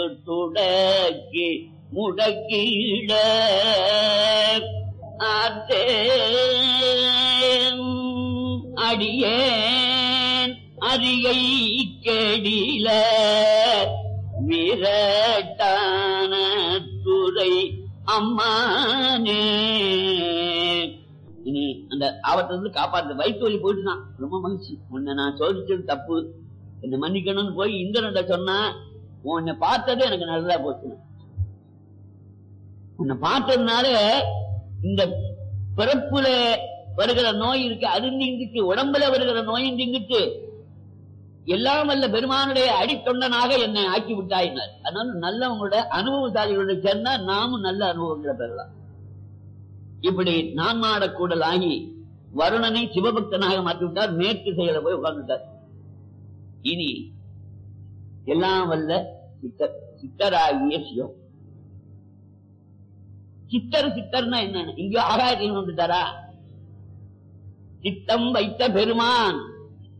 துடக்கி முடக்கிட ஆத்தேன் அடியேன் அரியை கெடில விரட்டான துறை அம்மானே இனி அந்த ஆபத்தை வந்து காப்பாத்து வயிற்று வலி போயிட்டுதான் ரொம்ப மகிழ்ச்சி உன்னை நான் சோதிச்சது தப்பு என்னை மன்னிக்கணும்னு போய் இந்திரன்ட்ட சொன்னா உன்னை பார்த்தது எனக்கு நல்லதா போச்சு உன்னை பார்த்ததுனால இந்த பிறப்புல வருகிற நோய் இருக்கு அது நீங்கிட்டு உடம்புல வருகிற நோயும் நீங்கிட்டு எல்லாம் வல்ல பெருமானுடைய அடித்தொண்டனாக என்னை ஆக்கி விட்டாயினர் அதனால நல்லவங்களோட அனுபவசாலிகளோட சேர்ந்தா நாமும் நல்ல அனுபவங்களை பெறலாம் இப்படி நான்மாடக்கூடல் ஆகி வருணனை சிவபக்தனாக மாற்றிவிட்டார் மேற்கு செயல போய் உட்கார்ந்துட்டார் இனி எல்லாம் வல்ல சித்தர் சித்தராகிய சிவம் சித்தர் சித்தர்னா என்ன இங்க ஆகாயத்தில் வந்துட்டாரா சித்தம் வைத்த பெருமான்